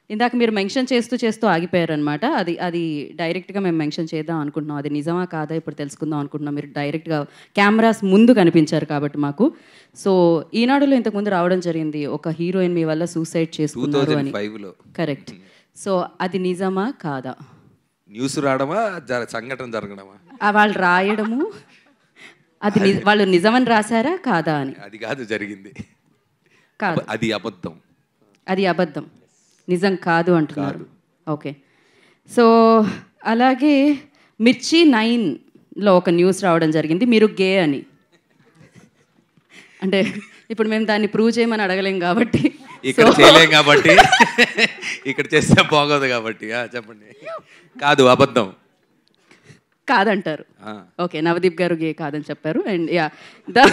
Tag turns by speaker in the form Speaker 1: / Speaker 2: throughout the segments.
Speaker 1: ఇందాక మీరు మెన్షన్ చేస్తూ చేస్తూ ఆగిపోయారనమాట అది అది డైరెక్ట్గా మేము మెన్షన్ చేద్దాం అనుకుంటున్నాం అది నిజమా కాదా ఇప్పుడు తెలుసుకుందాం అనుకుంటున్నాం మీరు డైరెక్ట్గా కెమెరాస్ ముందు కనిపించారు కాబట్టి మాకు సో ఈనాడులో ఇంతకుముందు రావడం జరిగింది ఒక హీరోయిన్ మీ వల్ల సూసైడ్
Speaker 2: టూ
Speaker 1: చేసుకున్నారు
Speaker 2: థౌజండ్
Speaker 1: అని
Speaker 2: ఫైవ్లో
Speaker 1: కరెక్ట్ సో అది నిజమా కాదా
Speaker 2: న్యూస్ రావడమా జర సంఘటన జరగడమా
Speaker 1: ఆ వాళ్ళు రాయడము అది ని- వాళ్ళు నిజమని రాశారా కాదా అని
Speaker 2: అది కాదు జరిగింది
Speaker 1: కాదు
Speaker 2: అది అబద్ధం
Speaker 1: అది అబద్ధం నిజం కాదు అంటున్నారు ఓకే సో అలాగే మిర్చి నైన్లో ఒక న్యూస్ రావడం జరిగింది మీరు గే అని అంటే ఇప్పుడు మేము దాన్ని ప్రూవ్ చేయమని అడగలేం కాబట్టి
Speaker 2: ఇక్కడ చేయలేం కాబట్టి ఇక్కడ చేస్తే బాగోదు కాబట్టి ఆ, చెప్పండి కాదు అబద్ధం
Speaker 1: కాదంటారు
Speaker 2: ఆ,
Speaker 1: ఓకే నవదీప్ గారు గే కాదని చెప్పారు and ya the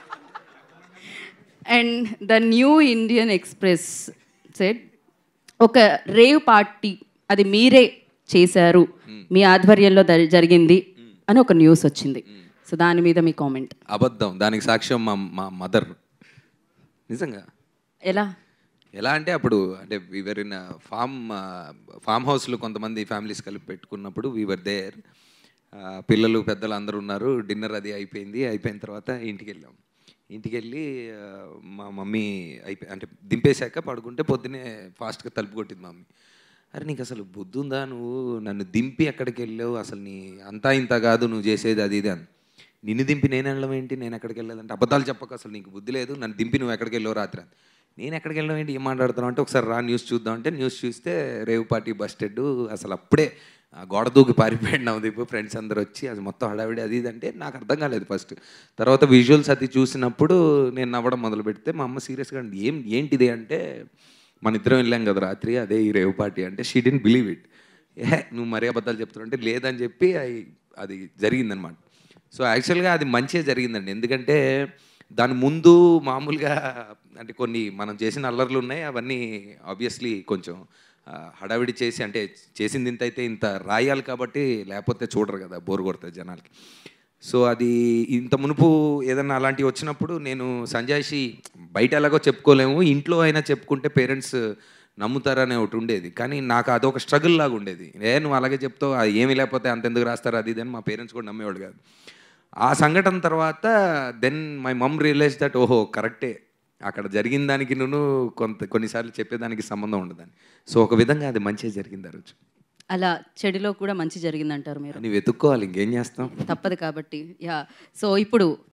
Speaker 1: and the new Indian express said ఒక రేవ్ పార్టీ అది మీరే చేశారు మీ ఆధ్వర్యంలో ద- జరిగింది అని ఒక న్యూస్ వచ్చింది సో దాని మీద మీ కామెంట్
Speaker 2: అబద్ధం దానికి సాక్ష్యం మా మా మదర్ నిజంగా
Speaker 1: ఎలా
Speaker 2: ఎలా అంటే అప్పుడు అంటే వీవర్ ఇన్ ఫామ్ ఫామ్ హౌస్లో కొంతమంది ఫ్యామిలీస్ కలిపి పెట్టుకున్నప్పుడు వీవర్ దేర్ పిల్లలు పెద్దలు అందరూ ఉన్నారు డిన్నర్ అది అయిపోయింది అయిపోయిన తర్వాత ఇంటికి వెళ్ళాం ఇంటికి వెళ్ళి ఆ, మా మమ్మీ అయిపోయి అంటే దింపేశాక పడుకుంటే పొద్దునే ఫాస్ట్గా తలుపు కొట్టింది మమ్మీ అరే నీకు అసలు బుద్ధి ఉందా నువ్వు నన్ను దింపి ఎక్కడికి వెళ్ళావు అసలు నీ అంతా ఇంత కాదు నువ్వు చేసేది అది ఇది అని నిన్ను దింపి నేను వెళ్ళడం ఏంటి నేను ఎక్కడికి వెళ్ళలేదంటే అబద్ధాలు చెప్పక అసలు నీకు బుద్ధి లేదు నన్ను దింపి నువ్వు ఎక్కడికి వెళ్ళావు రాత్రి అని నేను ఎక్కడికి వెళ్ళడం ఏంటి ఏం మాట్లాడుతున్నావు అంటే ఒకసారి రా న్యూస్ చూద్దాం అంటే న్యూస్ చూస్తే రేవు పార్టీ బస్టెడ్ అసలు అప్పుడే ఆ గోడ దూకి పారిపోయాడు నవదీప్ ఫ్రెండ్స్ అందరు వచ్చి అది మొత్తం హడావిడి అది ఇది అంటే నాకు అర్థం కాలేదు ఫస్ట్ తర్వాత విజువల్స్ అది చూసినప్పుడు నేను నవ్వడం మొదలు పెడితే మా అమ్మ సీరియస్గా ఏం ఏంటిది అంటే మన ఇద్దరం వెళ్ళాం కదా రాత్రి అదే ఈ రేవ్ పార్టీ అంటే షీ డెంట్ బిలీవ్ ఇట్ ఏ నువ్వు మరీ అబద్ధాలు చెప్తున్నావు అంటే లేదని చెప్పి అయి- అది జరిగిందనమాట సో యాక్చువల్గా అది మంచిగా జరిగిందండి ఎందుకంటే దాని ముందు మామూలుగా అంటే కొన్ని మనం చేసిన అల్లర్లు ఉన్నాయి అవన్నీ ఆబ్వియస్లీ కొంచెం ఆ, హడావిడి చేసి అంటే చేసింది ఇంత అయితే ఇంత రాయాలి కాబట్టి లేకపోతే చూడరు కదా బోర్ కొడుతుంది జనాలకి సో అది ఇంత మునుపు ఏదన్నా అలాంటివి వచ్చినప్పుడు నేను సంజాయిషి బయట ఎలాగో చెప్పుకోలేము ఇంట్లో అయినా చెప్పుకుంటే పేరెంట్స్ నమ్ముతారనే ఒకటి ఉండేది కానీ నాకు అదొక స్ట్రగుల్ లాగా ఉండేది ఏ నువ్వు అలాగే చెప్తావు అది ఏమీ లేకపోతే అంత ఎందుకు రాస్తారు అది ఇది అని మా పేరెంట్స్ కూడా నమ్మేవాడు కాదు ఆ సంఘటన తర్వాత then my mom realise that ఓహో కరెక్టే అక్కడ జరిగిన దానికి నువ్వు కొంత కొన్నిసార్లు చెప్పేదానికి సంబంధం ఉండదని సో ఒక విధంగా అది మంచిగా జరిగింది ఆ రోజు
Speaker 1: అలా చెడులో కూడా మంచి జరిగిందంటారు మీరు
Speaker 2: అని వెతుక్కోవాలి ఇంకేం చేస్తాం
Speaker 1: తప్పదు కాబట్టి యా సో ఇప్పుడు